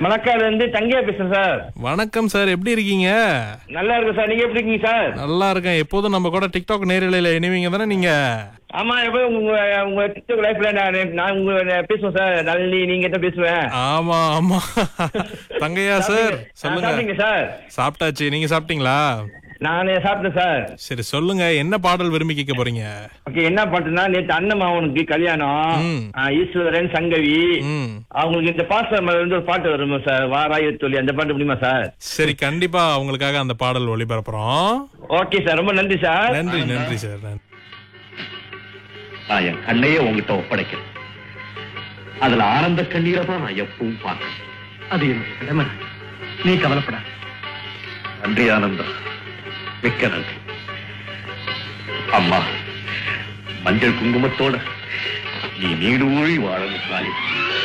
மணக்காடுல இருந்து தங்கையா பேசுறேன் சார் வணக்கம் சார் எப்படி இருக்கீங்க நல்லா இருக்கு சார் நீங்க எப்படி இருக்கீங்க சார் நல்லா இருக்கேன் எப்போதும் நம்ம கூட டிக்டாக் நேரலையில இணைவீங்க தானே நீங்க ஆமா எப்போ உங்க உங்க டிக்டாக் லைஃப்ல நான் நான் உங்க பேசுவேன் சார் நல்லி நீங்க தான் பேசுவேன் ஆமா ஆமா தங்கையா சார் சாப்பிட்டீங்க சொல்லுங்க சார் சாப்பிட்டாச்சு நீங்க சாப்பிட்டீங்களா நான் சாப்பிட்டேன் சார் சரி சொல்லுங்க என்ன பாடல் விரும்பி கேட்க போறீங்க ஓகே என்ன பாட்டுன்னா நேத்து அண்ணன் அவனுக்கு கல்யாணம் ம். ஆ, ஈஸ்வரன் சங்கவி ம் அவங்களுக்கு இந்த பாஸ்டர் மேல இருந்து ஒரு பாட்டு வருமா சார் வாராய சொல்லி அந்த பாட்டு முடியுமா சார் சரி கண்டிப்பா உங்களுக்காக அந்த பாடல் ஒளிபரப்புறோம் ஓகே சார் ரொம்ப நன்றி சார் நன்றி நன்றி சார் நன்றி நான் என் கண்ணையே உங்ககிட்ட ஒப்படைக்கிறேன் அதுல ஆனந்த கண்ணீரை தான் நான் எப்பவும் பார்க்கிறேன் அது என்னுடைய கடமை நீ கவலைப்படாத நன்றி ஆனந்தா மிக்க நன்றி அம்மா மஞ்சள் குங்குமத்தோட நீ நீடு ஊழி வாழணும் காலி